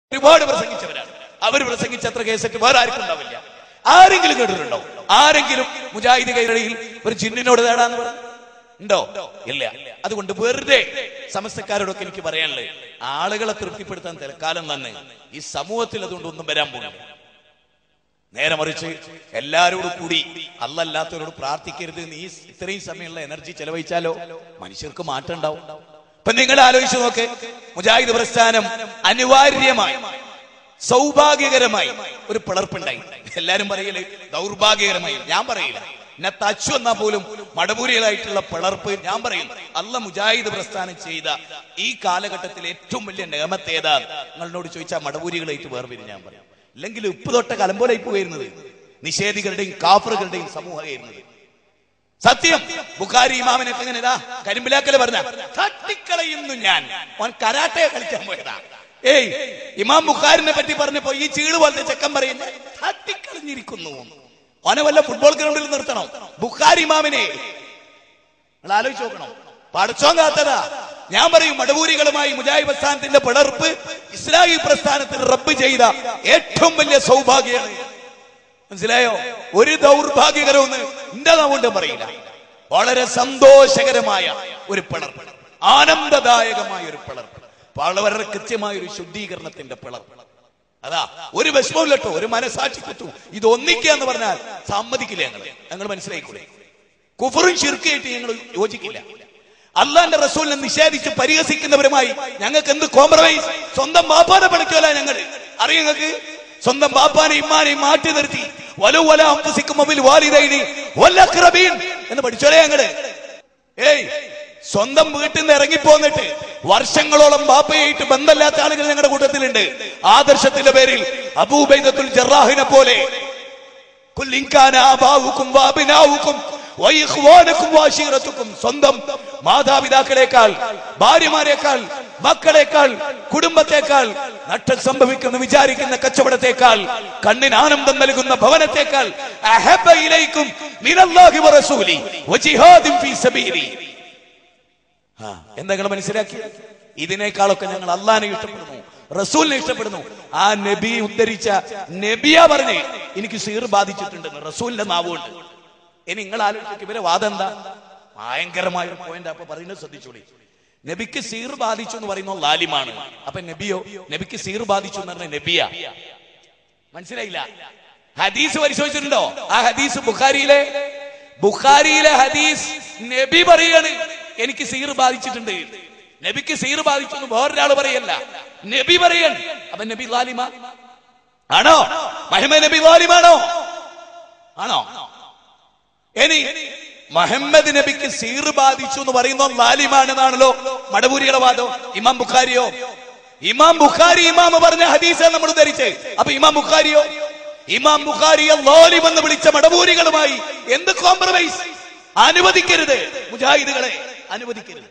ഒരുപാട് പ്രസംഗിച്ചവരാണ് അവർ പ്രസംഗിച്ച അത്ര കേസറ്റ് വേറെ ആർക്കും ഉണ്ടാവില്ല ആരെങ്കിലും കേട്ടിട്ടുണ്ടോ ആരെങ്കിലും മുജാഹിദ് കൈരളിയിൽ ഒരു ജിന്നിനോട് തേടാന്ന് പറഞ്ഞു ഉണ്ടോ ഇല്ല അതുകൊണ്ട് വെറുതെ സമസ്തക്കാരോടൊക്കെ എനിക്ക് പറയാനുള്ളത് ആളുകളെ തൃപ്തിപ്പെടുത്താൻ തൽക്കാലം തന്നെ ഈ സമൂഹത്തിൽ അതുകൊണ്ട് ഒന്നും വരാൻ പോകുന്നില്ല നേരെ മറിച്ച് എല്ലാരോടും കൂടി അല്ലല്ലാത്തവരോട് പ്രാർത്ഥിക്കരുത് നീ ഇത്രയും സമയമുള്ള എനർജി ചെലവഴിച്ചാലോ മനുഷ്യർക്ക് മാറ്റം ഉണ്ടാവും ഇപ്പൊ നിങ്ങൾ ആലോചിച്ച് നോക്ക് മുജാഹിദ് പ്രസ്ഥാനം അനിവാര്യമായി സൗഭാഗ്യകരമായി ഒരു പിളർപ്പുണ്ടായി എല്ലാരും പറയല് ദൗർഭാഗ്യകരമായി ഞാൻ പറയില്ല എന്നെ തച്ചു എന്നാ പോലും മടപൂരികളായിട്ടുള്ള പിളർപ്പ് ഞാൻ പറയും അല്ല മുജാഹിദ് പ്രസ്ഥാനം ചെയ്ത ഈ കാലഘട്ടത്തിൽ ഏറ്റവും വലിയ നിയമത്ത് ഏതാ നിങ്ങളോട് ചോദിച്ചാൽ മടപൂരികളായിട്ട് വേർപിരി ഞാൻ പറയും അല്ലെങ്കിൽ ഉപ്പ് തൊട്ട കലമ്പോലായി പോയിരുന്നത് നിഷേധികളുടെയും കാഫറുകളുടെയും സമൂഹമായിരുന്നത് സത്യം ബുഖാരി ഇമാമിനൊക്കെ എങ്ങനെ ഇതാ കരിമ്പിലാക്കല് പറഞ്ഞ തട്ടിക്കളയുന്നു ഞാൻ ഓൻ കരാട്ടെ കളിക്കാൻ പോയതാ ഏയ് ഇമാം ബുഖാരിനെ പറ്റി പറഞ്ഞപ്പോ ഈ ചീട് പോലത്തെ ചെക്കൻ പറയുന്ന തട്ടിക്കളഞ്ഞിരിക്കുന്നു ഓനെ വല്ല ഫുട്ബോൾ ഗ്രൗണ്ടിൽ നിർത്തണം ബുഖാരി ഇമാമിനെ നിങ്ങൾ ആലോചിച്ച് നോക്കണം പഠിച്ചോൻ കാത്തതാ ഞാൻ പറയും മടവൂരികളുമായി മുജാഹിദ് പ്രസ്ഥാനത്തിന്റെ പിളർപ്പ് ഇസ്ലാഹി പ്രസ്ഥാനത്തിന് റബ്ബ് ചെയ്ത ഏറ്റവും വലിയ സൗഭാഗ്യമാണ് മനസ്സിലായോ ഒരു ദൗർഭാഗ്യകരമെന്ന് എന്റെ നാവുകൊണ്ട് പറയില്ല വളരെ സന്തോഷകരമായ ഒരു പിളർപ്പ് ആനന്ദദായകമായ ഒരു പിളർപ്പ് വളരെ കൃത്യമായ ഒരു ശുദ്ധീകരണത്തിന്റെ പിളർപ്പ് അതാ ഒരു വിഷമമില്ലട്ടോ ഒരു മനസാക്ഷി കുത്തു ഇത് ഒന്നിക്കുക എന്ന് പറഞ്ഞാൽ സമ്മതിക്കില്ല ഞങ്ങൾ ഞങ്ങൾ മനസ്സിലായിക്കൂടെ കുഫറും ശിർക്കായിട്ട് ഞങ്ങൾ യോജിക്കില്ല അള്ളാന്റെ റസൂലിനെ നിഷേധിച്ച് പരിഹസിക്കുന്നവരുമായി ഞങ്ങൾക്ക് എന്ത് കോംപ്രമൈസ് സ്വന്തം ബാപ്പാനെ പഠിക്കുമല്ല ഞങ്ങൾ അറിയാം ഞങ്ങൾക്ക് സ്വന്തം ബാപ്പാനെ ഇമ്മാനെയും മാറ്റി നിർത്തി വലു വല അംഫുസിക്കും മൊബിൽ വാലിദൈനി വല്ലഖ്റബീൻ എന്ന് പഠിച്ചോലേ ഞങ്ങള് ഏയ് സ്വന്തം വീട്ടിൽ നിന്ന് ഇറങ്ങിപ്പോന്നിട്ട് വർഷങ്ങളോളം ബാപ്പയായിട്ട് ബന്ധമില്ലാത്ത ആളുകൾ ഞങ്ങളുടെ കൂട്ടത്തിലുണ്ട് ആദർശത്തിന്റെ പേരിൽ അബൂബൈദത്തുൽ ജറാഹിനെ പോലെ കുൽ ഇൻകാന ആബാവുക്കും വാബിനാവുക്കും വൈഖ്വാനുക്കും വാശീറത്തുക്കും സ്വന്തം മാതാപിതാക്കളെക്കാൾ ഭാര്യമാരെക്കാൾ മക്കളെക്കാൾ കുടുംബത്തെക്കാൾ നഷ്ടം സംഭവിക്കുന്ന വിചാരിക്കുന്ന കച്ചവടത്തെക്കാൾ കണ്ണിന് ആനന്ദം നൽകുന്ന ഭവനത്തെക്കാൾ അഹബ്ബ ഇലൈക്കും മിനല്ലാഹി വറസൂലി വജിഹാദിൻ ഫീ സബീലി ആ, എന്താ നിങ്ങൾ മനസ്സിലാക്കി ഇതിനേക്കാളൊക്കെ ഞങ്ങൾ അള്ളാനെ ഇഷ്ടപ്പെടുന്നു റസൂലിനെ ഇഷ്ടപ്പെടുന്നു ആ നബി ഉദ്ധരിച്ച നബിയാ പറഞ്ഞേ എനിക്ക് സീർ ബാധിച്ചിട്ടുണ്ടെന്ന് റസൂലിന്റെ നാവുണ്ട് ഇനി നിങ്ങൾ ആലോചിക്കും ഇവരെ വാദം എന്താ ഭയങ്കരമായ ഒരു പോയിന്റ് അപ്പൊ പറയുന്നത് ശ്രദ്ധിച്ചോളി നബിക്ക് സീർ ബാധിച്ചു എന്ന് പറയുന്നത് ലാലിമാണ് അപ്പൊ നബിയോ നബിക്ക് സീർ ബാധിച്ചു എന്ന് പറഞ്ഞ നബിയാ മനസ്സിലായില്ല ഹദീസ് പരിശോധിച്ചിട്ടുണ്ടോ ആ ഹദീസ് ബുഖാരിയിലെ ബുഖാരിയിലെ ഹദീസ് നബി പറയാണ് എനിക്ക് സീർ ബാധിച്ചിട്ടുണ്ട് നബിക്ക് സീർ ബാധിച്ചു എന്ന് വേറൊരാൾ പറയല്ല നബി പറയാണ് അപ്പൊ നബി ലാലിമ ആണോ മഹിമ നബി ലാലിമാണോ ആണോ ഇനി മുഹമ്മദ് നബിക്ക് സീർ ബാധിച്ചു എന്ന് പറയുന്ന ലാലിമാണെന്നാണല്ലോ മടപൂരിയുടെ വാദം ഇമാം ബുഖാരിയോ ഇമാം ബുഖാരി ഇമാം പറഞ്ഞ ഹദീസാണ് നമ്മൾ ധരിച്ച് അപ്പൊ ഇമാം ബുഖാരിയോ ഇമാം ബുഖാരിയെ ലോലിം എന്ന് വിളിച്ച മടപൂരികളുമായി എന്ത് കോംപ്രമൈസ് അനുവദിക്കരുത് മുജാഹിദുകളെ അനുവദിക്കരുത്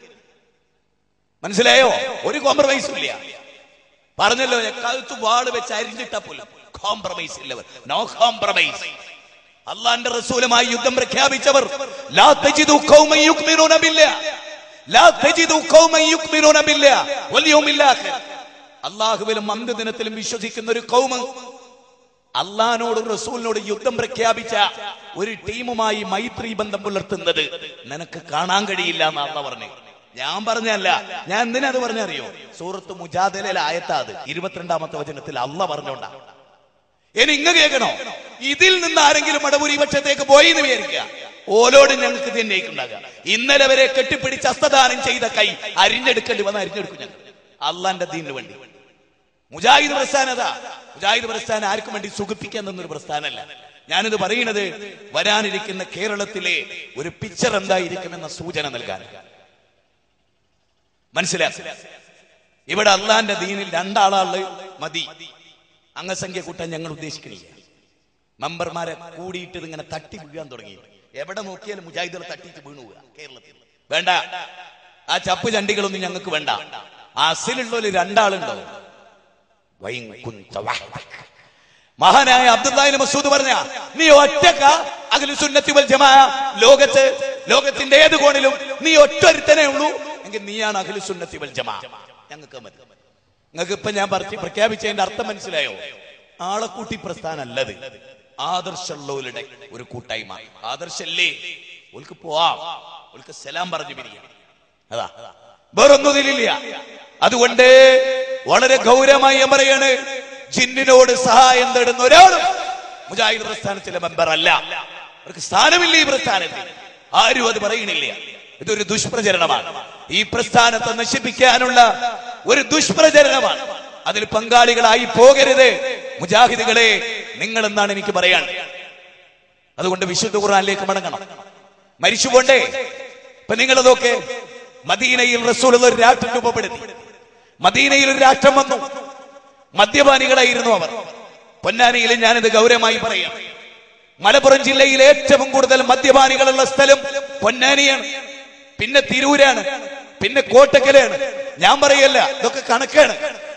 മനസ്സിലായോ ഒരു കോംപ്രമൈസും ഇല്ല പറഞ്ഞല്ലോ കഴുത്ത് വാള് വെച്ച് അരിഞ്ഞിട്ട പോലും കോംപ്രമൈസ് ഇല്ലവർ നോ കോംപ്രമൈസ് അള്ളാന്റെ റസൂലുമായി യുദ്ധം പ്രഖ്യാപിച്ചവർ ലാ തജിദു ഖൗമൻ യുക്മിനൂന ബില്ലാ ലാ തജിദു ഖൗമൻ യുക്മിനൂന ബില്ലാ വൽ യൗമിൽ ആഖിർ അല്ലാഹുവിലും അന്ത്യദിനത്തിലും വിശ്വസിക്കുന്ന ഒരു കൗമ് അള്ളഹാനോട് റസൂലിനോട് യുദ്ധം പ്രഖ്യാപിച്ച ഒരു ടീമുമായി മൈത്രി ബന്ധം പുലർത്തുന്നത് നിനക്ക് കാണാൻ കഴിയില്ല എന്ന് അള്ള പറഞ്ഞു ഞാൻ പറഞ്ഞല്ല ഞാൻ എന്തിനാ അത് പറഞ്ഞറിയോ സൂറത്ത് മുജാദലയിലെ ആയത്താ അത് ഇരുപത്തിരണ്ടാമത്തെ വചനത്തിൽ അള്ള പറഞ്ഞോണ്ടാ ഇനി ഇങ്ങ കേൾക്കണോ ഇതിൽ നിന്ന് ആരെങ്കിലും മടപുരിപക്ഷത്തേക്ക് പോയി എന്ന് വിചാരിക്കുക ഓലോട് ഞങ്ങൾക്ക് തന്നെ ഉണ്ടാകുക ഇന്നലെ വരെ കെട്ടിപ്പിടിച്ച് ഹസ്തദാനം ചെയ്ത കൈ അരിഞ്ഞെടുക്കേണ്ടി വന്ന് അരിഞ്ഞെടുക്കും ഞങ്ങൾ അള്ളാന്റെ ദീനിന് വേണ്ടി മുജാഹിദ് പ്രസ്ഥാനത മുജാഹിദ് പ്രസ്ഥാനം ആർക്കും വേണ്ടി സുഖിപ്പിക്കാൻ തന്നൊരു പ്രസ്ഥാനമല്ല ഞാനിത് പറയുന്നത് വരാനിരിക്കുന്ന കേരളത്തിലെ ഒരു പിക്ചർ എന്തായിരിക്കുമെന്ന സൂചന നൽകാൻ മനസ്സിലാക്കി ഇവിടെ അള്ളാന്റെ ദീനിൽ രണ്ടാളാള് മതി അംഗസംഖ്യ കൂട്ടാൻ ഞങ്ങൾ ഉദ്ദേശിക്കുന്നില്ല മെമ്പർമാരെ കൂടിയിട്ട് ഇതിങ്ങനെ തട്ടി വീഴാൻ തുടങ്ങി എവിടെ നോക്കിയാലും മുജാഹിദുകൾ തട്ടിയിട്ട് വീണു പോവുക കേരളത്തിൽ വേണ്ട ആ ചപ്പ് ചണ്ടികളൊന്നും ഞങ്ങൾക്ക് വേണ്ട ആ അസിലുള്ളൊരു രണ്ടാളുണ്ടോ വൈൻ കുന്ത വഹ്ദക. മഹാനായ അബ്ദുല്ലാഹിന് മസൂദ് പറഞ്ഞ നീ ഒറ്റക്ക അഖിലു സുന്നത്തി വൽ ജമാ ലോകത്ത് ലോകത്തിന്റെ ഏത് കോണിലും നീ ഒറ്റൊരുത്തനേ ഉള്ളൂ എങ്കിൽ നീയാണ് അഖിലു സുന്നത്തി വൽ ജമാ ഞങ്ങൾക്ക് മതി നിങ്ങൾക്ക് ഇപ്പൊ ഞാൻ പറ പ്രഖ്യാപിച്ചതിന്റെ അർത്ഥം മനസ്സിലായോ ആളെക്കൂട്ടി പ്രസ്ഥാനല്ലത് ആദർശമുള്ളവരുടെ ഒരു കൂട്ടായ്മ ആദർശല്ലേ ഓൾക്ക് പോവാം ഓൾക്ക് സലാം പറഞ്ഞു പിരിയാം അതാ വേറൊന്നുതിലില്ല അതുകൊണ്ട് വളരെ ഗൗരവമായി ഞാൻ പറയാണ് ജിന്നിനോട് സഹായം തേടുന്ന ഒരാളും മുജാഹിദ് പ്രസ്ഥാനത്തിലെ മെമ്പർ അല്ല അവർക്ക് സ്ഥാനമില്ല ഈ പ്രസ്ഥാനത്തിൽ ആരും അത് പറയണില്ല ഇതൊരു ദുഷ്പ്രചരണമാണ് ഈ പ്രസ്ഥാനത്തെ നശിപ്പിക്കാനുള്ള ഒരു ദുഷ്പ്രചരണമാണ് അതിൽ പങ്കാളികളായി പോകരുത് മുജാഹിദുകളെ നിങ്ങൾ എന്നാണ് എനിക്ക് പറയാൻ അതുകൊണ്ട് വിശുദ്ധ ഖുർആനിലേക്ക് മടങ്ങണം മരിച്ചുകൊണ്ടേ ഇപ്പൊ നിങ്ങളതൊക്കെ മദീനയിൽ റസൂൽ ഒരു രാഷ്ട്രം രൂപപ്പെടുത്തി മദീനയിൽ ഒരു രാഷ്ട്രം വന്നു മദ്യപാനികളായിരുന്നു അവർ പൊന്നാനിയിൽ ഞാനിത് ഗൗരവമായി പറയാം മലപ്പുറം ജില്ലയിൽ ഏറ്റവും കൂടുതൽ മദ്യപാനികളുള്ള സ്ഥലം പൊന്നാനിയാണ് പിന്നെ തിരൂരാണ് പിന്നെ കോട്ടക്കലാണ് ഞാൻ പറയല്ല ഇതൊക്കെ കണക്കാണ്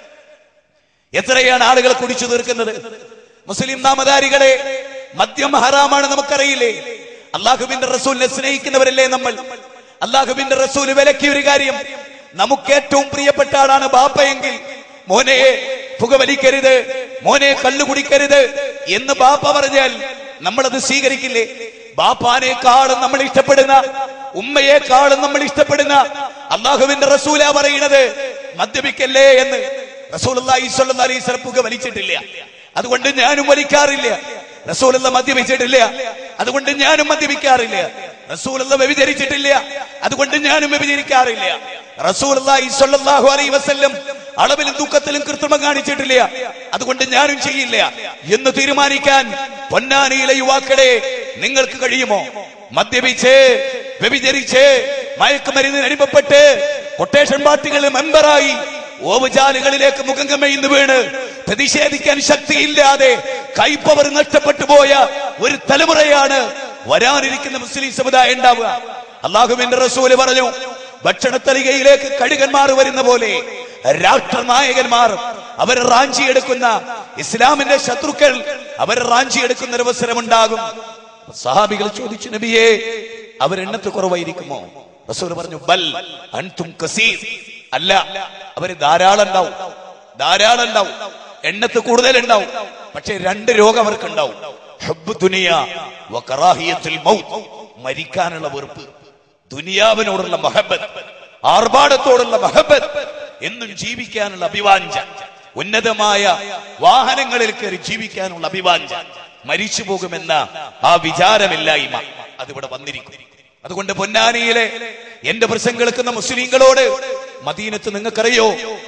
എത്രയാണ് ആളുകൾ കുടിച്ചു തീർക്കുന്നത് മുസ്ലിം നാമധാരികളെ മദ്യം ഹറാമാണ് നമുക്കറിയില്ലേ അള്ളാഹുബിന്റെ റസൂലിനെ സ്നേഹിക്കുന്നവരല്ലേ നമ്മൾ അള്ളാഹുബിന്റെ റസൂല് വിലക്കിയ ഒരു കാര്യം നമുക്ക് ഏറ്റവും പ്രിയപ്പെട്ട ആളാണ് ബാപ്പയെങ്കിൽ മോനെ പുകവലിക്കരുത് മോനെ കള്ളു കുടിക്കരുത് എന്ന് ബാപ്പ പറഞ്ഞാൽ നമ്മളത് സ്വീകരിക്കില്ലേ ബാപ്പാനേക്കാളും നമ്മൾ ഇഷ്ടപ്പെടുന്ന ഉമ്മയെക്കാളും നമ്മൾ ഇഷ്ടപ്പെടുന്ന അള്ളാഹുവിന്റെ റസൂല പറയുന്നത് മദ്യപിക്കല്ലേ എന്ന് റസൂലി സ്വല്ലി പുക വലിച്ചിട്ടില്ല അതുകൊണ്ട് ഞാനും വലിക്കാറില്ല റസൂലുള്ള മദ്യപിച്ചിട്ടില്ല അതുകൊണ്ട് ഞാനും മദ്യപിക്കാറില്ല റസൂലുള്ള വ്യഭിചരിച്ചിട്ടില്ല അതുകൊണ്ട് ഞാനും വ്യഭിചരിക്കാറില്ല റസൂലി സ്വല്ലല്ലാഹു അലൈഹി വസല്ലം അളവിലും തൂക്കത്തിലും കൃത്രിമം കാണിച്ചിട്ടില്ല അതുകൊണ്ട് ഞാനും ചെയ്യില്ല എന്ന് തീരുമാനിക്കാൻ പൊന്നാനിയിലെ യുവാക്കളെ നിങ്ങൾക്ക് കഴിയുമോ മദ്യപിച്ച് വ്യഭിചരിച്ച് മയക്കുമരുന്നിന് അടിമപ്പെട്ട് കൊട്ടേഷൻ പാർട്ടികളിൽ മെമ്പറായി ഓവുചാലുകളിലേക്ക് മുഖം കമ്മയിന്ന് വീണ് പ്രതിഷേധിക്കാൻ ശക്തിയില്ലാതെ കൈപ്പവർ നഷ്ടപ്പെട്ടു പോയ ഒരു തലമുറയാണ് വരാനിരിക്കുന്ന മുസ്ലിം സമുദായം ഉണ്ടാവുക അള്ളാഹുവിന്റെ റസൂല് പറഞ്ഞു ഭക്ഷണത്തലികയിലേക്ക് കഴുകന്മാർ വരുന്ന പോലെ രാഷ്ട്രനായകന്മാർ അവർ റാഞ്ചിയെടുക്കുന്ന ഇസ്ലാമിന്റെ ശത്രുക്കൾ അവർ റാഞ്ചിയെടുക്കുന്ന ഒരു അവസരമുണ്ടാകും സഹാബികൾ ചോദിച്ചു നബിയെ അവരെണ്ണത്ത് കുറവായിരിക്കുമോ റസൂൽ പറഞ്ഞു ബൽ അൻതും കസീർ അല്ല അവര് ധാരാളം ഉണ്ടാവും ധാരാളം ഉണ്ടാവും എണ്ണത്ത് കൂടുതൽ ഉണ്ടാവും പക്ഷെ രണ്ട് രോഗം അവർക്ക് ഉണ്ടാവും ഹബ്ബ് ദുനിയ വ കറാഹിയത്തുൽ മൗത്ത് മരിക്കാനുള്ള വെറുപ്പ് ദുനിയാവിനോടുള്ള മഹബത്ത് ആർഭാടത്തോടുള്ള മഹബത്ത് എന്നും ജീവിക്കാനുള്ള അഭിവാഞ്ച ഉന്നതമായ വാഹനങ്ങളിൽ കയറി ജീവിക്കാനുള്ള അഭിവാഞ്ച മരിച്ചു പോകുമെന്ന ആ വിചാരമില്ലായ്മ അതിവിടെ വന്നിരിക്കും അതുകൊണ്ട് പൊന്നാനിയിലെ എന്റെ പ്രസംഗം കേൾക്കുന്ന മുസ്ലിങ്ങളോട് മദീനത്ത് നിങ്ങൾക്കറിയോ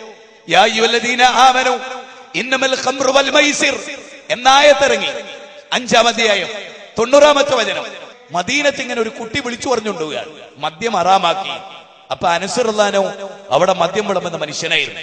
യാ അയ്യുഹല്ലദീന ആമനു ഇന്നമൽ ഖംറു വൽ മൈസിർ എന്നായത്തിറങ്ങി അഞ്ചാം അധ്യായം തൊണ്ണൂറാമത്തെ വചനം മദീനത്ത് ഇങ്ങനെ ഒരു കുട്ടി വിളിച്ചു പറഞ്ഞുകൊണ്ടുപോവുകയാണ് മദ്യം അറാമാക്കി അപ്പൊ അനസുറുല്ലാനോ അവിടെ മദ്യം വിളമ്പുന്ന മനുഷ്യനായിരുന്നു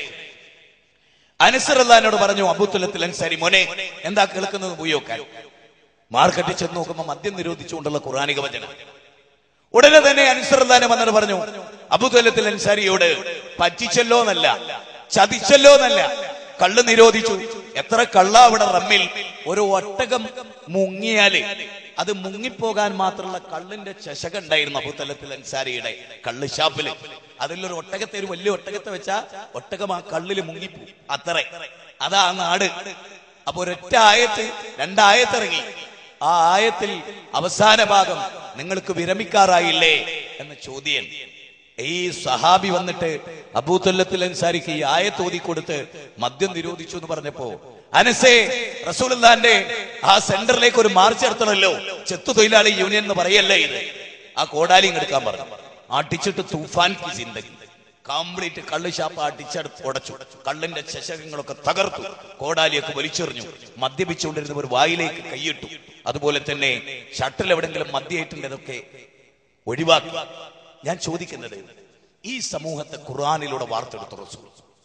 അനസുറുല്ലാനോട് പറഞ്ഞു അബുത്തുലത്തിൽ അൻസാരി മോനെ എന്താ കേൾക്കുന്നത് പോയോക്കാൻ മാർക്കറ്റിൽ ചെന്ന് നോക്കുമ്പോ മദ്യം നിരോധിച്ചുകൊണ്ടുള്ള ഖുറാനിക വചനം ഉടനെ തന്നെ അൻസറുല്ലാനെ വന്നിട്ട് പറഞ്ഞു അബുദലത്തിൽ അൻസാരിയോട് പറ്റിച്ചല്ലോ എന്നല്ല ചതിച്ചല്ലോ എന്നല്ല കള്ള് നിരോധിച്ചു എത്ര കള്ള അവിടെ റമ്മിൽ ഒരു ഒട്ടകം മുങ്ങിയാല് അത് മുങ്ങിപ്പോകാൻ മാത്രമുള്ള കള്ളിന്റെ ചശക ഉണ്ടായിരുന്നു അബുത്തലത്തിൽ അൻസാരിയുടെ കള്ള് ഷാപ്പില് അതിലൊരു ഒട്ടകത്തെ ഒരു വലിയ ഒട്ടകത്തെ വെച്ചാ ഒട്ടകം ആ കള്ളില് മുങ്ങിപ്പോ അത്ര അതാ ആ നാട് അപ്പൊ ഒരൊറ്റ ആയത്ത് രണ്ടായത്തിറങ്ങി ആ ആയത്തിൽ അവസാന ഭാഗം നിങ്ങൾക്ക് വിരമിക്കാറായില്ലേ എന്ന ചോദ്യം ഈ സഹാബി വന്നിട്ട് അബൂത്തുല്ലത്തിൽ അൻസാരിക്ക് ഈ ആയത്ത് ഓതി കൊടുത്ത് മദ്യം നിരോധിച്ചു എന്ന് പറഞ്ഞപ്പോ അനസേ റസൂലുള്ളാന്റെ ആ സെന്ററിലേക്ക് ഒരു മാർച്ച് നടത്തണമല്ലോ ചെത്തു തൊഴിലാളി യൂണിയൻ എന്ന് പറയല്ലേ ഇത് ആ കോടാലിയും എടുക്കാൻ പറഞ്ഞു അടിച്ചിട്ട് തൂഫാൻ കി ജിന്ദഗി കംപ്ലീറ്റ് കള്ള് ഷാപ്പ് അടിച്ചെടുത്ത് ഉടച്ചു കള്ളിന്റെ ചശകങ്ങളൊക്കെ തകർത്തു കോടാലിയൊക്കെ വലിച്ചെറിഞ്ഞു മദ്യപിച്ചുകൊണ്ടിരുന്നവർ വായിലേക്ക് കൈയിട്ടു അതുപോലെ തന്നെ ഷട്ടിൽ എവിടെങ്കിലും മദ്യമായിട്ടുള്ളതൊക്കെ ഒഴിവാക്കി ഞാൻ ചോദിക്കുന്നത് ഈ സമൂഹത്തെ ഖുർആാനിലൂടെ വാർത്തെടുത്തു റസൂൽ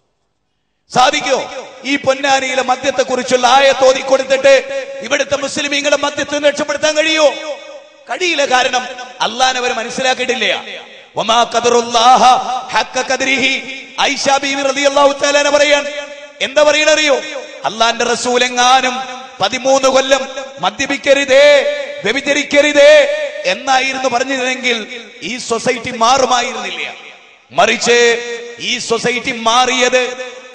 സാധിക്കോ ഈ പൊന്നാനിയിലെ മദ്യത്തെ കുറിച്ചുള്ള ആയ തോതി കൊടുത്തിട്ട് ഇവിടുത്തെ മുസ്ലിമീങ്ങളെ മദ്യത്തിൽ നിന്ന് രക്ഷപ്പെടുത്താൻ കഴിയോ കഴിയില്ല കാരണം അള്ളാൻ അവർ മനസ്സിലാക്കിയിട്ടില്ല വമാ ഖദറുല്ലാഹ ഹഖ ഖദരിഹി ഐഷ ബീവി റളിയല്ലാഹു തആല പറയാൻ എന്താ പറയണറിയോ അള്ളാന്റെ റസൂൽ എങ്ങാനും പതിമൂന്ന് കൊല്ലം മദ്യപിക്കരുതേ വ്യഭിചരിക്കരുതേ എന്നായിരുന്നു പറഞ്ഞിരുന്നെങ്കിൽ ഈ സൊസൈറ്റി മാറുമായിരുന്നില്ല മറിച്ച് ഈ സൊസൈറ്റി മാറിയത്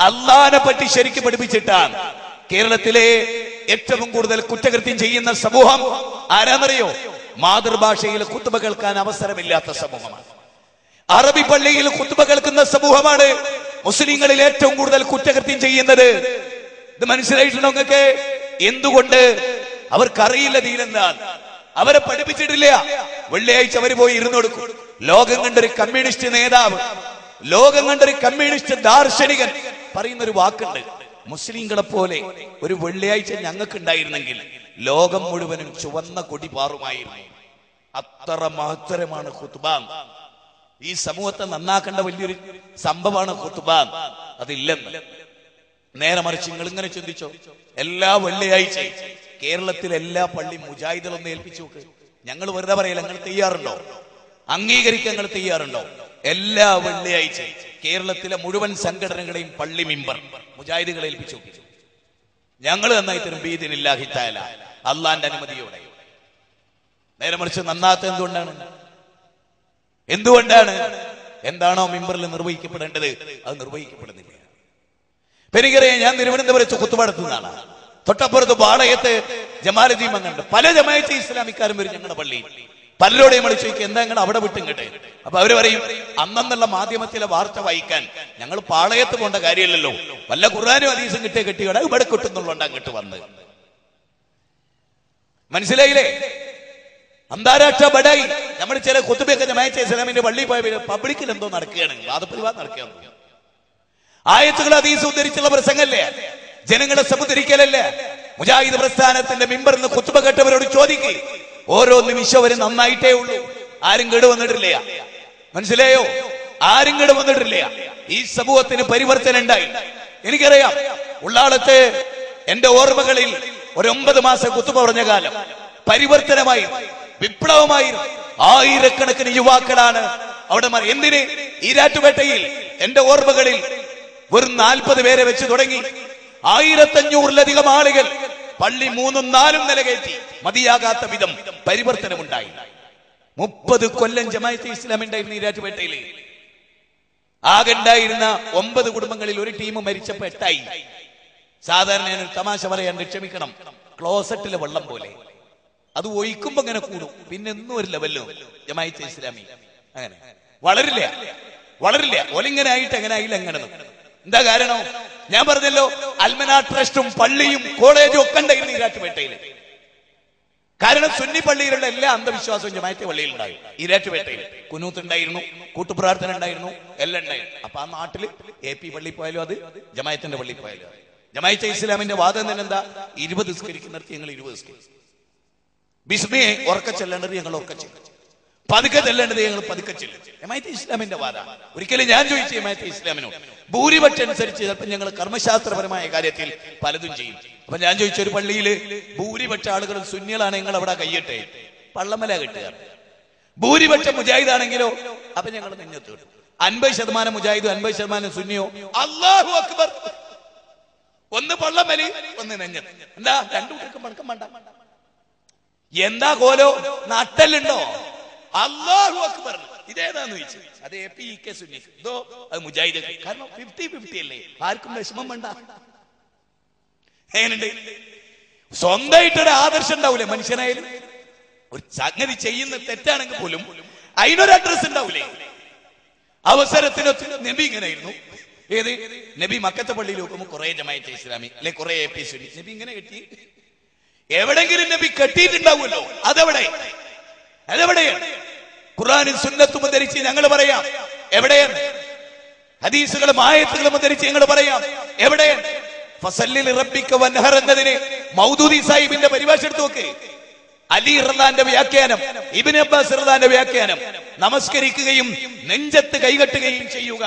അള്ളാനെ പറ്റി ശരിക്കും പഠിപ്പിച്ചിട്ടാണ് കേരളത്തിലെ ഏറ്റവും കൂടുതൽ കുറ്റകൃത്യം ചെയ്യുന്ന സമൂഹം ആരാന്നറിയോ മാതൃഭാഷയിൽ കുത്തുബ കേൾക്കാൻ അവസരമില്ലാത്ത സമൂഹമാണ് അറബി പള്ളിയിൽ കുത്തുബ കേൾക്കുന്ന സമൂഹമാണ് മുസ്ലിങ്ങളിൽ ഏറ്റവും കൂടുതൽ കുറ്റകൃത്യം ചെയ്യുന്നത് ഇത് മനസ്സിലായിട്ടുണ്ടോ നിങ്ങൾക്ക് എന്തുകൊണ്ട് അവർക്കറിയില്ല ദീനെന്താൻ അവരെ പഠിപ്പിച്ചിട്ടില്ല വെള്ളിയാഴ്ച അവർ പോയി ഇരുന്നു കൊടുക്കും ലോകം കണ്ടൊരു കമ്മ്യൂണിസ്റ്റ് നേതാവ് ലോകം കണ്ടൊരു കമ്മ്യൂണിസ്റ്റ് ദാർശനികൻ പറയുന്ന ഒരു വാക്കുണ്ട് മുസ്ലിങ്ങളെ പോലെ ഒരു വെള്ളിയാഴ്ച ഞങ്ങൾക്ക് ഉണ്ടായിരുന്നെങ്കിൽ ലോകം മുഴുവനും ചുവന്ന കൊടി പാറുമായിരുന്നു അത്ര മഹത്തരമാണ് ഖുത്ബാൻ ഈ സമൂഹത്തെ നന്നാക്കേണ്ട വലിയൊരു സംഭവമാണ് ഖുത്ബാൻ അതില്ലെന്ന് നേരെ മറിച്ച് നിങ്ങൾ ഇങ്ങനെ ചിന്തിച്ചോ എല്ലാ വെള്ളിയാഴ്ചയും കേരളത്തിലെ എല്ലാ പള്ളി മുജാഹിദുകളൊന്ന് ഏൽപ്പിച്ചു നോക്ക് ഞങ്ങൾ വെറുതെ പറയില്ല നിങ്ങൾ തയ്യാറുണ്ടോ അംഗീകരിക്കാൻ നിങ്ങൾ തയ്യാറുണ്ടോ എല്ലാ വെള്ളിയാഴ്ചയും കേരളത്തിലെ മുഴുവൻ സംഘടനകളെയും പള്ളി മിമ്പർ മുജാഹിദുകളെ ഏൽപ്പിച്ചു നോക്കി ഞങ്ങൾ നന്നായി തരും ബീദിനില്ലാഹി തആല അള്ളാന്റെ അനുമതിയോടെ നേരെ മറിച്ച് നന്നാത്ത എന്തുകൊണ്ടാണ് എന്തുകൊണ്ടാണ് എന്താണോ മിമ്പറിൽ നിർവഹിക്കപ്പെടേണ്ടത് അത് നിർവഹിക്കപ്പെടുന്നില്ല ഇപ്പൊ എനിക്കറിയാം ഞാൻ തിരുവനന്തപുരത്ത് കുത്തുപാടത്തുനിന്നാണ് തൊട്ടപ്പുറത്ത് പാളയത്ത് ജമാലജീം അങ്ങുണ്ട് പല ജമായത്തെ ഇസ്ലാമിക്കാരും വരും ഞങ്ങളുടെ പള്ളിയിൽ പലരോടെയും വിളിച്ചു ചോദിക്കും എന്താ നിങ്ങൾ അവിടെ വിട്ടും കേട്ടെ അപ്പൊ അവര് പറയും അന്നെന്നുള്ള മാധ്യമത്തിലെ വാർത്ത വായിക്കാൻ ഞങ്ങൾ പാളയത്ത് പോണ്ട കാര്യമില്ലല്ലോ വല്ല ഖുർആാനും അതീസം കിട്ടിയ കെട്ടിയോടെ ഇവിടെ കിട്ടുന്നുള്ളതുകൊണ്ട് അങ്ങോട്ട് വന്ന് മനസ്സിലായില്ലേ അന്താരാഷ്ട്ര ബഡായി നമ്മൾ ചില കുത്തുബയൊക്കെ ജമായത്തെ ഇസ്ലാമിന്റെ പള്ളിയിൽ പോയ പബ്ലിക്കിൽ എന്തോ നടക്കുകയാണ് വാദപ്രതിവാദം നടക്കുകയാണ് ആയത്തുകൾ അതീസ് ഉദ്ധരിച്ചുള്ള പ്രസംഗല്ലേ ജനങ്ങളെ സമുദ്ധരിക്കലല്ലേ മുജാഹിദ് പ്രസ്ഥാനത്തിന്റെ മിമ്പറിൽ നിന്ന് കുത്തുബ കേട്ടവരോട് ചോദിക്കേ ഓരോ നിമിഷം അവര് നന്നായിട്ടേ ഉള്ളൂ ആരും കേട് വന്നിട്ടില്ല മനസ്സിലായോ ആരും കേട് വന്നിട്ടില്ല ഈ സമൂഹത്തിന് പരിവർത്തനം ഉണ്ടായി എനിക്കറിയാം ഉള്ളാളത്ത് എന്റെ ഓർമ്മകളിൽ ഒരു ഒമ്പത് മാസം കുത്തുബ പറഞ്ഞ കാലം പരിവർത്തനമായി വിപ്ലവമായി ആയിരക്കണക്കിന് യുവാക്കളാണ് അവിടെ മറി- എന്തിന് ഈരാറ്റുപേട്ടയിൽ എന്റെ ഓർമ്മകളിൽ വെറും നാൽപ്പത് പേരെ വെച്ച് തുടങ്ങി ആയിരത്തഞ്ഞൂറിലധികം ആളുകൾ പള്ളി മൂന്നും നാലും നില കയറ്റി മതിയാകാത്ത വിധം പരിവർത്തനമുണ്ടായി മുപ്പത് കൊല്ലം ജമായത്തെ ഇസ്ലാം ഉണ്ടായിരുന്നു ഈരാറ്റുപേട്ടയിൽ ആകെ ഉണ്ടായിരുന്ന ഒമ്പത് കുടുംബങ്ങളിൽ ഒരു ടീം മരിച്ചപ്പോ എട്ടായി സാധാരണ ഞാൻ ഒരു തമാശ പറയാൻ ക്ഷമിക്കണം ക്ലോസറ്റിലെ വെള്ളം പോലെ അത് ഒഴിക്കുമ്പോ അങ്ങനെ കൂടും പിന്നെ എന്നും ഒരു ലെവലിലും ജമായത്തെ ഇസ്ലാമി അങ്ങനെ വളരില്ല വളരില്ല ഒലിങ്ങനെ ആയിട്ട് എങ്ങനെ ആയില്ല എങ്ങനെ നിൽക്കും. എന്താ കാരണം ഞാൻ പറഞ്ഞല്ലോ അൽമന ട്രസ്റ്റും പള്ളിയും കോളേജും ഒക്കെ ഉണ്ടായിരുന്നു ഈരാറ്റുപേട്ടയിൽ കാരണം സുന്നി പള്ളിയിലുള്ള എല്ലാ അന്ധവിശ്വാസവും ജമായത്തെ പള്ളിയിൽ ഉണ്ടായി ഈരാറ്റുപേട്ടയിൽ കുനൂത്ത് ഉണ്ടായിരുന്നു കൂട്ടുപ്രാർത്ഥന ഉണ്ടായിരുന്നു എല്ലാം ഉണ്ടായിരുന്നു അപ്പൊ ആ നാട്ടില് എ പി പള്ളി പോയാലും അത് ജമായത്തിന്റെ പള്ളി പോയാലും അത് ജമായത്തെ ഇസ്ലാമിന്റെ വാദം തന്നെ എന്താ ഇരുപത് സ്കരിക്കുന്നിടത്ത് ഞങ്ങൾ ഇരുപത് സ്കരിക്കും ബിസ്മിയെ ഉറക്ക ചെല്ലേണ്ടത് ഞങ്ങൾ ഉറക്ക ചെല്ലും പതുക്കെ ചെല്ലേണ്ടത് ഞങ്ങൾ പതുക്കെ ചെല്ലും ജമായത്തെ ഇസ്ലാമിന്റെ വാദ ഒരിക്കലും ഞാൻ ചോദിച്ചു ജമായത്തെ ഇസ്ലാമിനോട് ഭൂരിപക്ഷം അനുസരിച്ച് ചിലപ്പോൾ ഞങ്ങൾ കർമ്മശാസ്ത്രപരമായ കാര്യത്തിൽ പലതും ചെയ്യും അപ്പൊ ഞാൻ ചോദിച്ച ഒരു പള്ളിയില് ഭൂരിപക്ഷ ആളുകൾ സുന്നികളാണ് ഞങ്ങൾ അവിടെ കയ്യട്ടെ പള്ളമല കിട്ടുക ഭൂരിപക്ഷം മുജാഹിദാണെങ്കിലോ അപ്പൊ ഞങ്ങൾ നെഞ്ഞത്ത് കിട്ടും അൻപത് ശതമാനം മുജാഹിദും അൻപത് ശതമാനം സുന്നിയോ അള്ളാഹു അക്ബർ ഒന്ന് പള്ളമലി ഒന്ന് നെഞ്ഞത്ത് എന്താ രണ്ടു കൂട്ടർക്കും മടക്കം വേണ്ട എന്താ കോലോ നട്ടലുണ്ടോ അള്ളാഹു അക്ബർ ഇതേതാന്ന് ചോദിച്ചു അത് എ പി കെ സുന്നി ഇതോ അത് മുജാഹിദ് കാരണം ഫിഫ്റ്റി ഫിഫ്റ്റി അല്ലേ ആർക്കും വിഷമം വേണ്ട എങ്ങനെയുണ്ട് സ്വന്തമായിട്ടൊരു ആദർശം ഉണ്ടാവൂലേ മനുഷ്യനായാലും ഒരു സംഗതി ചെയ്യുന്ന തെറ്റാണെങ്കിൽ പോലും അതിനൊരു അഡ്രസ് ഉണ്ടാവൂലേ അവസരത്തിനൊത്ത് നബി ഇങ്ങനെയായിരുന്നു ഏത് നബി മക്കത്തെ പള്ളിയിൽ നോക്കുമ്പോൾ കുറെ ജമായത്തെ ഇസ്ലാമി അല്ലെ കുറെ എ പി സുന്നി നബി ഇങ്ങനെ കെട്ടി എവിടെങ്കിലും നബി കെട്ടിയിട്ടുണ്ടാവുമല്ലോ അതെവിടെ അതെവിടെയാണ് ഖുറാനും സുന്നത്തും ധരിച്ച് ഞങ്ങൾ പറയാം എവിടെയാണ് ഹദീസുകളും ആയത്തുകളും ധരിച്ച് ഞങ്ങൾ പറയാം എവിടെയാണ് ഫസല്ലിൽ റബ്ബിക്ക വൻഹർ എന്നതിന് മൗദൂദി സാഹിബിന്റെ പരിഭാഷ എടുത്ത് നോക്ക് അലി റഹ്ലാന്റെ വ്യാഖ്യാനം ഇബിൻ അബ്ബാസ് റഹ്ലാന്റെ വ്യാഖ്യാനം നമസ്കരിക്കുകയും നെഞ്ചത്ത് കൈകെട്ടുകയും ചെയ്യുക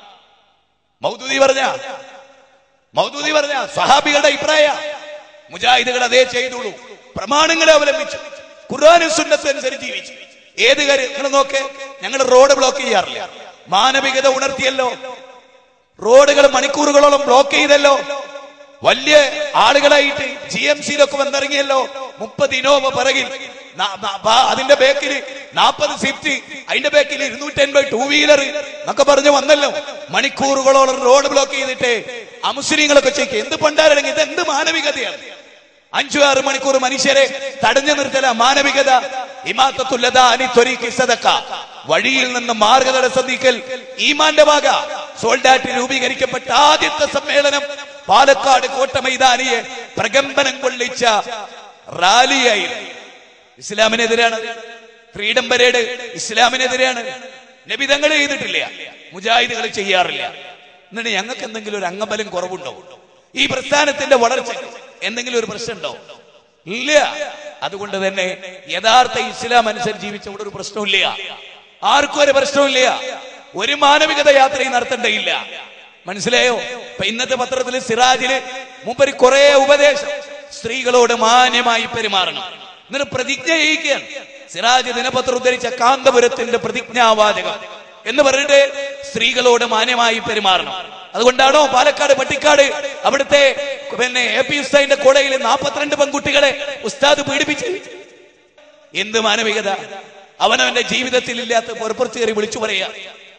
മൗദൂദി പറഞ്ഞ മൗദൂദി പറഞ്ഞ സഹാബികളുടെ അഭിപ്രായ മുജാഹിദുകൾ അതേ ചെയ്തുള്ളൂ പ്രമാണങ്ങളെ അവലംബിച്ചു ഖുർആാനും സുന്നത്തും അനുസരിച്ച് ജീവിച്ചു ഏത് കാര്യം നിങ്ങൾ നോക്ക് ഞങ്ങൾ റോഡ് ബ്ലോക്ക് ചെയ്യാറില്ല മാനവികത ഉണർത്തിയല്ലോ റോഡുകൾ മണിക്കൂറുകളോളം ബ്ലോക്ക് ചെയ്തല്ലോ വലിയ ആളുകളായിട്ട് ജി എം സിയിലൊക്കെ വന്നിറങ്ങിയല്ലോ മുപ്പത് ഇനോവ പിറകിൽ ന- ന- ബാ- അതിന്റെ ബേക്കിൽ നാൽപ്പത് സ്വിഫ്റ്റ് അതിന്റെ ബാക്കിൽ ഇരുന്നൂറ്റി അൻപത് ടൂ വീലർ എന്നൊക്കെ പറഞ്ഞു വന്നല്ലോ മണിക്കൂറുകളോളം റോഡ് ബ്ലോക്ക് ചെയ്തിട്ട് അമുസ്ലിങ്ങളൊക്കെ ചോദിക്കും എന്ത് പണ്ടാരണെങ്കിൽ ഇത് എന്ത് മാനവികതയാണ് അഞ്ചു ആറ് മണിക്കൂർ മനുഷ്യരെ തടഞ്ഞു നിർത്തല മാനവികത ഇമാത്തത്തുല്ലത അനി ത്വരീഖി സദക്ക വഴിയിൽ നിന്ന് മാർഗതടസ്സം നീക്കൽ ഈമാന്റെ ഭാഗ സോൾഡാറ്റ് രൂപീകരിക്കപ്പെട്ട ആദ്യത്തെ സമ്മേളനം പാലക്കാട് കോട്ട മൈതാനിയെ പ്രകമ്പനം കൊള്ളിച്ച റാലിയായിരുന്നു ഇസ്ലാമിനെതിരാണ് ഫ്രീഡം പരേഡ് ഇസ്ലാമിനെതിരാണ് നബിതങ്ങൾ ചെയ്തിട്ടില്ല മുജാഹിദുകൾ ചെയ്യാറില്ല എന്നിട്ട് ഞങ്ങൾക്ക് എന്തെങ്കിലും ഒരു അംഗബലം കുറവുണ്ടോ ഈ പ്രസ്ഥാനത്തിന്റെ വളർച്ച എന്തെങ്കിലും ഒരു പ്രശ്നമുണ്ടോ ഇല്ല അതുകൊണ്ട് തന്നെ യഥാർത്ഥ ഇസ്ലാം അനുസരിച്ച് ജീവിച്ചവിടെ ഒരു പ്രശ്നമില്ല ആർക്കും ഒരു പ്രശ്നമില്ല ഒരു മാനവികത യാത്രയും നടത്തേണ്ടയില്ല മനസ്സിലായോ ഇപ്പൊ ഇന്നത്തെ പത്രത്തിൽ സിറാജില് മുമ്പ് കുറെ ഉപദേശം സ്ത്രീകളോട് മാന്യമായി പെരുമാറണം എന്നിട്ട് പ്രതിജ്ഞ ചെയ്യിക്കുകയാണ് സിറാജ് ദിനപത്രം ഉദ്ധരിച്ച കാന്തപുരത്തിന്റെ പ്രതിജ്ഞാവാചകം എന്ന് പറഞ്ഞിട്ട് സ്ത്രീകളോട് മാന്യമായി പെരുമാറണം അതുകൊണ്ടാണോ പാലക്കാട് പട്ടിക്കാട് അവിടുത്തെ പിന്നെ എ പി ഉസ്താദിന്റെ കോടയിൽ നാൽപ്പത്തിരണ്ട് പെൺകുട്ടികളെ ഉസ്താദ് പീഡിപ്പിച്ച് എന്ത് മാനവികത അവനവന്റെ ജീവിതത്തിൽ ഇല്ലാത്ത പുറപ്പുറത്ത് കയറി വിളിച്ചു പറയാ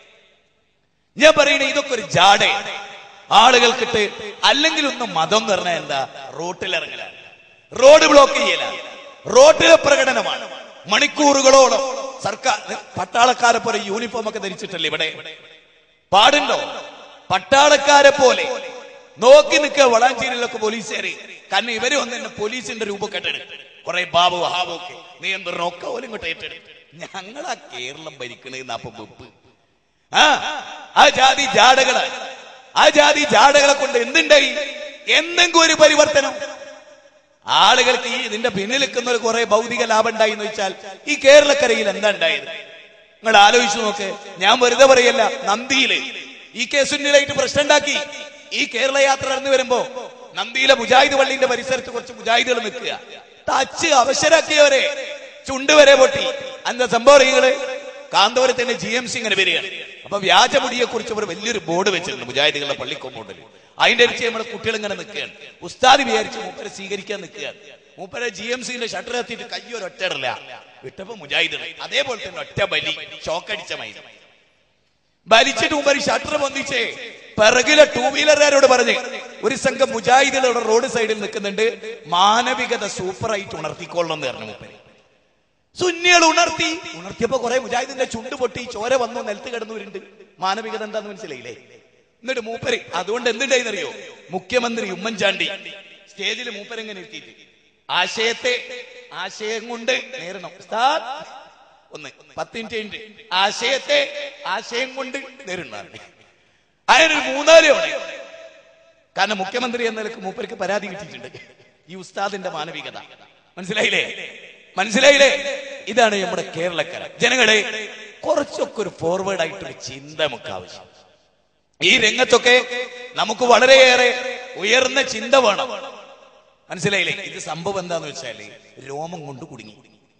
ഞാൻ പറയണേ ഇതൊക്കെ ഒരു ജാട ആളുകൾക്കിട്ട് അല്ലെങ്കിൽ ഒന്ന് മതം എന്ന് പറഞ്ഞാൽ എന്താ റോട്ടിൽ ഇറങ്ങലാണ് റോഡ് ബ്ലോക്ക് ചെയ്യല റോഡിലെ പ്രകടനമാണ് മണിക്കൂറുകളോളം സർക്കാർ പട്ടാളക്കാരെ പോലെ യൂണിഫോം ഒക്കെ ധരിച്ചിട്ടല്ലേ ഇവിടെ പാടുണ്ടോ പട്ടാളക്കാരെ പോലെ നോക്കി നിൽക്കുക വളാഞ്ചേരിയിലൊക്കെ പോലീസുകാര് കാരണം ഇവര് വന്ന് തന്നെ പോലീസിന്റെ രൂപക്കെട്ടെടുക്കും കുറെ ബാബു ഹാബു ഒക്കെ നിയന്ത്രണം ഒക്കെ ഓലും ഇങ്ങോട്ട് ഏറ്റെടുക്കും ഞങ്ങളാ കേരളം ഭരിക്കണേന്ന് അപ്പൊ വെപ്പ് ആ ആ ജാതി ജാടകള് ആ ജാതി ജാടകളെ കൊണ്ട് എന്തുണ്ടായി എന്തെങ്കിലും ഒരു പരിവർത്തനം ആളുകൾക്ക് ഈ ഇതിന്റെ പിന്നിൽ നിൽക്കുന്ന ഒരു കുറെ ഭൗതിക ലാഭം ഉണ്ടായി എന്ന് വെച്ചാൽ ഈ കേരളക്കരയിൽ എന്താ ഉണ്ടായത് നിങ്ങൾ ആലോചിച്ചു നോക്ക് ഞാൻ വെറുതെ പറയല്ല നന്ദിയില് ഈ കെ സുന്നിലായിട്ട് പ്രശ്നം ഉണ്ടാക്കി ഈ കേരള യാത്ര നടന്നു വരുമ്പോ നന്ദിയിലെ മുജാഹിദ് പള്ളിന്റെ പരിസരത്ത് കുറച്ച് മുജാഹിദുകൾ നിൽക്കുക ടച്ച് അവശരാക്കിയവരെ ചുണ്ട് വരെ പൊട്ടി എന്താ സംഭവം നിങ്ങള് കാന്തപുരത്തിന്റെ ജി എം സി ഇങ്ങനെ വരികയാണ് അപ്പൊ വ്യാജമുടിയെ കുറിച്ച് അവർ വലിയൊരു ബോർഡ് വെച്ചിട്ടുണ്ട് മുജാഹിദുകളുടെ പള്ളി കോമ്പൗണ്ടിൽ അതിന്റെ അടിച്ച് നമ്മുടെ കുട്ടികൾ ഇങ്ങനെ നിൽക്കുകയാണ് ഉസ്താദ് വിചാരിച്ച് മൂപ്പരെ സ്വീകരിക്കാൻ നിൽക്കുകയാണ് മൂപ്പരെ ജി എം സിന്റെ ഷട്ടർ എത്തിയിട്ട് കയ്യൊരു ഒറ്റയിടല്ല വിട്ടപ്പോ മുജാഹിദ് അതേപോലെ തന്നെ ഒറ്റ ബലി ഷോക്കടിച്ച മൈ വലിച്ചിട്ട് മുമ്പ് ഷട്ടർ പൊന്തിച്ചേ പിറകിലെ ടൂ വീലറുകാരോട് പറഞ്ഞ് ഒരു സംഘം മുജാഹിദുകളുടെ റോഡ് സൈഡിൽ നിൽക്കുന്നുണ്ട് മാനവികത സൂപ്പറായിട്ട് ഉണർത്തിക്കൊള്ളണം എന്ന് പറഞ്ഞു മൂപ്പര് സുന്നികൾ ഉണർത്തി ഉണർത്തിയപ്പോ കുറെ മുജാഹിദിന്റെ ചുണ്ട് പൊട്ടി ചോര വന്നു നിലത്ത് കിടന്നവരുണ്ട് മാനവികത എന്താന്ന് മനസ്സിലായില്ലേ എന്നിട്ട് മൂപ്പര് അതുകൊണ്ട് എന്തുണ്ടായിന്നറിയോ മുഖ്യമന്ത്രി ഉമ്മൻചാണ്ടി സ്റ്റേജിൽ മൂപ്പരെങ്ങനെ എത്തിയിട്ട് ആശയത്തെ ആശയം കൊണ്ട് നേരണം ഉസ്താദ് ഒന്ന് പത്ത് മിനിറ്റ് കഴിഞ്ഞിട്ട് ആശയത്തെ ആശയം കൊണ്ട് നേരിടുന്നതാണ് അതിനൊരു മൂന്നാല് തവണ കാരണം മുഖ്യമന്ത്രി എന്ന നിലക്ക് മൂപ്പർക്ക് പരാതി കിട്ടിയിട്ടുണ്ട് ഈ ഉസ്താദിന്റെ മാനവികത മനസ്സിലായില്ലേ മനസ്സിലായില്ലേ ഇതാണ് നമ്മുടെ കേരളക്കര ജനങ്ങളെ കുറച്ചൊക്കെ ഒരു ഫോർവേഡ് ആയിട്ടൊരു ചിന്ത നമുക്ക് ആവശ്യം ഈ രംഗത്തൊക്കെ നമുക്ക് വളരെയേറെ ഉയർന്ന ചിന്ത വേണം മനസ്സിലായില്ലേ ഇത് സംഭവം എന്താന്ന് വെച്ചാല് രോമം കൊണ്ട് കുടുങ്ങി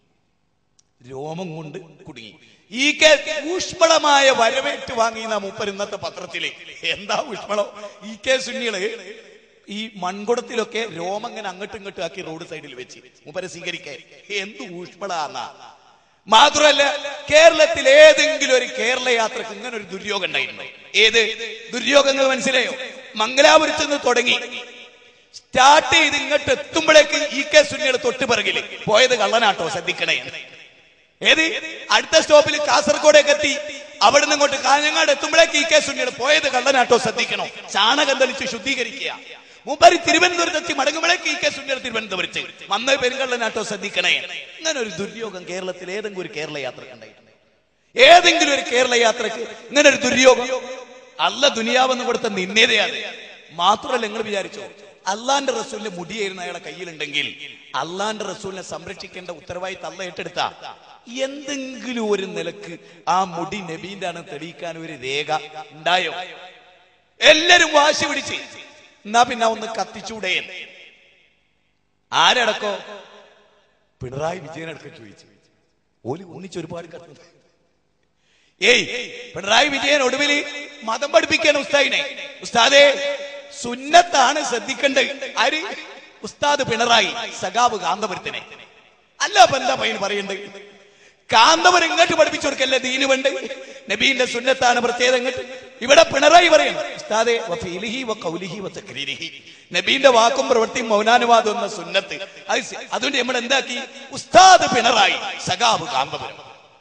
രോമം കൊണ്ട് കുടുങ്ങി ഈ കെ ഊഷ്മളമായ വരവേറ്റ് വാങ്ങിയ മൂപ്പർ ഇന്നത്തെ പത്രത്തില് എന്താ ഊഷ്മളം ഈ കെ സുന്നികള് ഈ മൺകുടത്തിലൊക്കെ രോമം ഇങ്ങനെ അങ്ങോട്ടും ഇങ്ങോട്ടും ആക്കി റോഡ് സൈഡിൽ വെച്ച് മൂപ്പരെ സ്വീകരിക്കാൻ എന്ത് ഊഷ്മളാന്നാ മാത്രമല്ല കേരളത്തിൽ ഏതെങ്കിലും ഒരു കേരള യാത്രക്ക് ഇങ്ങനെ ഒരു ദുര്യോഗം ഉണ്ടായിരുന്നു ഏത് ദുര്യോഗങ്ങൾ മനസ്സിലായോ മംഗലാപുരത്ത് നിന്ന് തുടങ്ങി സ്റ്റാർട്ട് ചെയ്ത് ഇങ്ങോട്ട് എത്തുമ്പോഴേക്ക് ഈ കെ സുന്നികൾ തൊട്ട് പിറകില് പോയത് കള്ളനാട്ടോ ശ്രദ്ധിക്കണേ ഏത് അടുത്ത സ്റ്റോപ്പിൽ കാസർഗോഡേക്ക് എത്തി അവിടെ നിന്ന് ഇങ്ങോട്ട് കാഞ്ഞങ്ങാട് എത്തുമ്പോഴേക്ക് ഈ കെ സുന്നികൾ പോയത് കള്ളനാട്ടോ ശ്രദ്ധിക്കണോ ചാണകം തെളിച്ച് ശുദ്ധീകരിക്കുക മൂപ്പര് തിരുവനന്തപുരത്ത് എത്തി മടങ്ങുമ്പോഴേക്ക് ഈ കെ സുന്നികൾ തിരുവനന്തപുരത്ത് വന്ന പെരുങ്കള്ളനാട്ടോ ശ്രദ്ധിക്കണേ ഇങ്ങനെ ഒരു ദുര്യോഗം കേരളത്തിൽ ഏതെങ്കിലും ഒരു കേരള യാത്ര ഉണ്ടായിട്ടുണ്ട് ഏതെങ്കിലും ഒരു കേരള യാത്രക്ക് ഇങ്ങനെ ഒരു ദുര്യോഗം അല്ല ദുനിയാവെന്ന് കൊടുത്ത നിന്നേതയാണ് മാത്രമല്ല നിങ്ങൾ വിചാരിച്ചോ അള്ളാന്റെ റസൂലിന്റെ മുടിയായിരുന്നു അയാളെ കയ്യിലുണ്ടെങ്കിൽ അള്ളാന്റെ റസൂലിനെ സംരക്ഷിക്കേണ്ട ഉത്തരവാദിത്തം അല്ല ഏറ്റെടുത്ത എന്തെങ്കിലും ഒരു നിലക്ക് ആ മുടി നബീന്റെ ആണ് തെളിയിക്കാൻ ഒരു രേഖ ഉണ്ടായോ എല്ലാരും വാശി പിടിച്ച് എന്നാ പിന്നെ ഒന്ന് കത്തിച്ചൂടെ ആരടക്കോ പിണറായി വിജയനടക്കം ചോദിച്ചു ഓലി ഒന്നിച്ച് ഒരുപാട് കത്തുന്നു ഏയ് പിണറായി വിജയൻ ഒടുവിൽ മതം പഠിപ്പിക്കാൻ ഉസ്താദിനെ ഉസ്താദേ സുന്നത്താണ് ശ്രദ്ധിക്കേണ്ടത് ആര് ഉസ്താദ് പിണറായി സഖാവ് കാന്തപുരത്തിനെ അല്ല അപ്പൊ എന്താ പയ്യൻ പറയണ്ടത് കാന്തവർ ഇങ്ങോട്ട് പഠിപ്പിച്ചു കൊടുക്കല്ലേ ദീന് വേണ്ട നബീന്റെ സുന്നത്താണ് പ്രത്യേകത ഇങ്ങോട്ട് ഇവിടെ പിണറായി പറയുന്നു ഉസ്താദെ വഫീലിഹി വഖൗലിഹി വതക്രീരിഹി നബീന്റെ വാക്കും പ്രവൃത്തിയും മൗനാനുവാദം എന്ന സുന്നത്ത് അത് സ- അതുകൊണ്ട് നമ്മൾ എന്താക്കി ഉസ്താദ് പിണറായി സഖാബ് കാന്തപുരം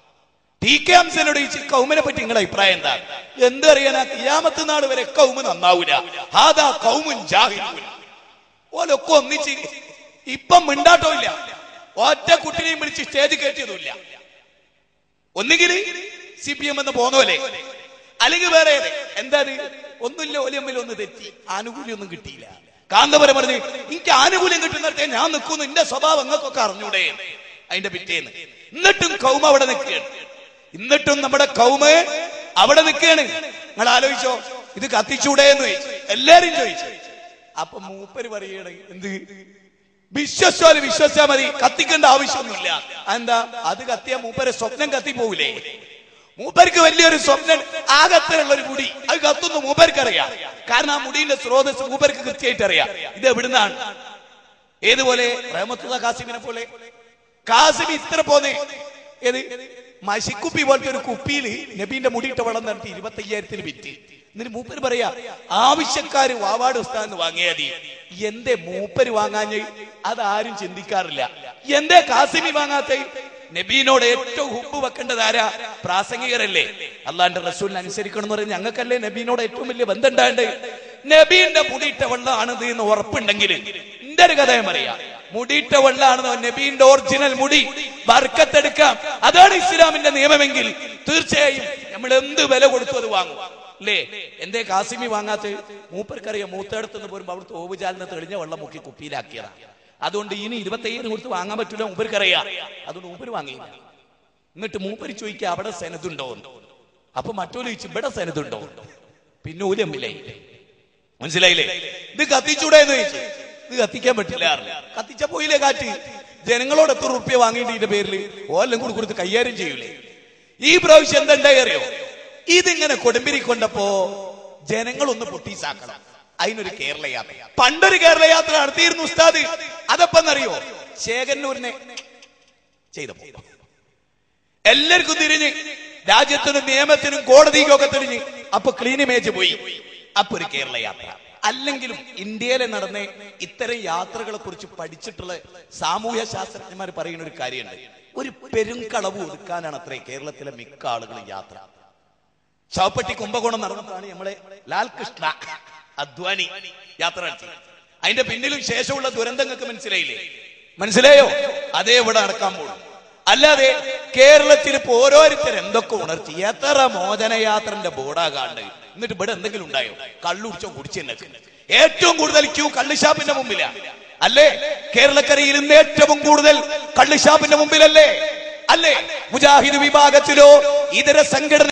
ടി കെ ഹംസനോട് ഈ കൗമിനെ പറ്റി നിങ്ങളുടെ അഭിപ്രായം എന്താ എന്ത് അറിയാനാ കിയാമത്ത് നാട് വരെ കൗമ് നന്നാവൂല ഹാദാ കൗമുൻ ജാഹിലൂൻ ഓലൊക്കെ ഒന്നിച്ച് ഇപ്പം മിണ്ടാട്ടോ ഇല്ല ഒറ്റ കുട്ടിനെയും വിളിച്ച് സ്റ്റേജ് കയറ്റിയതുമില്ല ഒന്നുകിൽ സി പി എം എന്ന് പോന്നോലെ അല്ലെങ്കിൽ വേറെ ഏത്? എന്താ ഇത്? ഒന്നുമില്ല ഓല് തമ്മിൽ ഒന്ന് തെറ്റി ആനുകൂല്യം ഒന്നും കിട്ടിയില്ല കാന്തപുരം പറഞ്ഞു എനിക്ക് ആനുകൂല്യം കിട്ടുന്നിടത്തെ ഞാൻ നിൽക്കുന്നു എന്റെ സ്വഭാവം നിങ്ങൾക്കൊക്കെ അറിഞ്ഞൂടെ അതിന്റെ പിറ്റേന്ന് എന്നിട്ടും കൗമ അവിടെ നിൽക്കുകയാണ് എന്നിട്ടും നമ്മുടെ കൗമ് അവിടെ നിൽക്കുകയാണ് നിങ്ങൾ ആലോചിച്ചോ ഇത് കത്തിച്ചൂടെ എന്ന് ചോദിച്ചു എല്ലാരും ചോദിച്ചു അപ്പൊ മൂപ്പര് പറയണേ എന്ത് വിശ്വസിച്ചാല് വിശ്വസിച്ചാ മതി കത്തിക്കേണ്ട ആവശ്യമൊന്നുമില്ല എന്താ അത് കത്തിയ മൂപ്പരെ സ്വപ്നം കത്തി പോവില്ലേ മൂപ്പർക്ക് വലിയൊരു സ്വപ്നം ആകത്തുള്ള ഒരു മുടി അത് കത്തുന്നു മൂപ്പർക്ക് അറിയാം കാരണം ആ മുടിയുടെ സ്രോതസ് മൂപ്പർക്ക് കൃത്യമായിട്ട് അറിയാം ഇത് എവിടുന്നാണ് ഏതുപോലെ റഹമത്തുള്ള കാസിമിനെ പോലെ കാസിം ഇത്ര പോന്നേ ഏത് മഷിക്കുപ്പി പോലത്തെ ഒരു കുപ്പിയില് നബീന്റെ മുടിയിട്ട വെള്ളം നടത്തി ഇരുപത്തി അയ്യായിരത്തിന് വിറ്റ് എന്നിട്ട് മൂപ്പര് പറയാ ആവശ്യക്കാര് വാവാട് ഉസ്താന്ന് വാങ്ങിയാ മതി എന്തേ മൂപ്പര് വാങ്ങാഞ്ഞ് അതാരും ചിന്തിക്കാറില്ല എന്തേ കാസിമി വാങ്ങാത്ത നബീനോട് ഏറ്റവും ഹുബ് വെക്കേണ്ടത് ആരാ പ്രാസംഗികരല്ലേ അള്ളാന്റെ റസൂലിനെ അനുസരിക്കണം എന്ന് പറയുന്നത് ഞങ്ങൾക്കല്ലേ നബീനോട് ഏറ്റവും വലിയ ബന്ധം ഉണ്ടാണ്ട് നബീന്റെ മുടിയിട്ട വെള്ളമാണിത് എന്ന് ഉറപ്പുണ്ടെങ്കിൽ എന്റെ ഒരു കഥയും പറയാം മുടിയിട്ട വെള്ളാണെന്നോ നബീന്റെ ഒറിജിനൽ മുടി ബർക്കത്തെടുക്കാം അതാണ് ഇസ്ലാമിന്റെ നിയമമെങ്കിൽ തീർച്ചയായും നമ്മൾ എന്ത് വില കൊടുത്തു അത് വാങ്ങും അല്ലേ എന്തേ കാസിമി വാങ്ങാത്ത മൂപ്പർക്കറിയാം മൂത്തടത്ത് നിന്ന് പോരുമ്പോ അവിടുത്തെ ഓവുചാലിന് തെളിഞ്ഞ വെള്ളം മുക്കി കുപ്പിയിലാക്കിയതാ അതുകൊണ്ട് ഇനി ഇരുപത്തയ്യായിരം കൊടുത്ത് വാങ്ങാൻ പറ്റില്ല മൂപ്പർക്കറിയാം അതുകൊണ്ട് മൂപ്പര് വാങ്ങിയില്ല എന്നിട്ട് മൂപ്പര് ചോദിക്കുക അവിടെ സെനതുണ്ടോ എന്ന് അപ്പൊ മറ്റോല് ചോദിച്ചു ഇവിടെ സെനതുണ്ടോ പിന്നെ ഒരു എമ്മില്ലേ മനസ്സിലായില്ലേ ഇത് കത്തിച്ചൂടെ എന്ന് ചോദിച്ചു ഇത് കത്തിക്കാൻ പറ്റില്ല കത്തിച്ച പോയില്ലേ കാറ്റ് ജനങ്ങളോട് എത്ര റുപ്യ വാങ്ങിയിട്ട് ഇതിന്റെ പേരിൽ ഓലെല്ലാം കൂടി കൊടുത്ത് കൈകാര്യം ചെയ്യൂലേ ഈ പ്രാവശ്യം എന്തുണ്ടായി അറിയോ ഇതിങ്ങനെ കൊടുമ്പിരി കൊണ്ടപ്പോ ജനങ്ങളൊന്ന് പൊട്ടീസാക്കണം അതിനൊരു കേരള യാത്ര പണ്ടൊരു കേരള യാത്ര നടത്തിയിരുന്നു ഉസ്താദ് അതപ്പെന്നറിയോ ശേഖരനൂരിനെ ചെയ്തപ്പോ എല്ലാവർക്കും തിരിഞ്ഞ് രാജ്യത്തിനും നിയമത്തിനും കോടതിക്കൊക്കെ തിരിഞ്ഞ് അപ്പൊ ക്ലീൻ ഇമേജ് പോയി അപ്പൊ ഒരു കേരള യാത്ര അല്ലെങ്കിലും ഇന്ത്യയിലെ നടന്ന ഇത്തരം യാത്രകളെ കുറിച്ച് പഠിച്ചിട്ടുള്ള സാമൂഹ്യ ശാസ്ത്രജ്ഞന്മാർ പറയുന്ന ഒരു കാര്യമുണ്ട് ഒരു പെരുങ്കളവ് ഒതുക്കാനാണ് അത്രേ കേരളത്തിലെ മിക്ക ആളുകളും യാത്ര ചാവപ്പെട്ടി കുംഭകോണം നടന്നപ്പോഴാണ് നമ്മളെ ലാൽകൃഷ്ണ അദ്വാനി യാത്ര നടത്തി അതിന്റെ പിന്നിലും ശേഷമുള്ള ദുരന്തങ്ങൾക്ക് മനസ്സിലായില്ലേ മനസ്സിലായോ അതേ ഇവിടെ നടക്കാൻ പോകും അല്ലാതെ കേരളത്തിൽ ഇപ്പൊ ഓരോരുത്തർ എന്തൊക്കെ ഉണർത്തി എത്ര മോചനയാത്രന്റെ ബോർഡാ കാണ്ട് എന്നിട്ട് ഇവിടെ എന്തെങ്കിലും ഉണ്ടായോ കള്ളുടിച്ചോ കുടിച്ചെന്നൊക്കെ ഏറ്റവും കൂടുതൽ ക്യൂ കള്ളുഷാപ്പിന്റെ മുമ്പിലാ അല്ലേ കേരളക്കരയിൽ ഇന്ന് ഏറ്റവും കൂടുതൽ കള്ളുഷാപ്പിന്റെ മുമ്പിലല്ലേ അല്ലേ മുജാഹിദ് വിഭാഗത്തിലോ ഇതര സംഘടന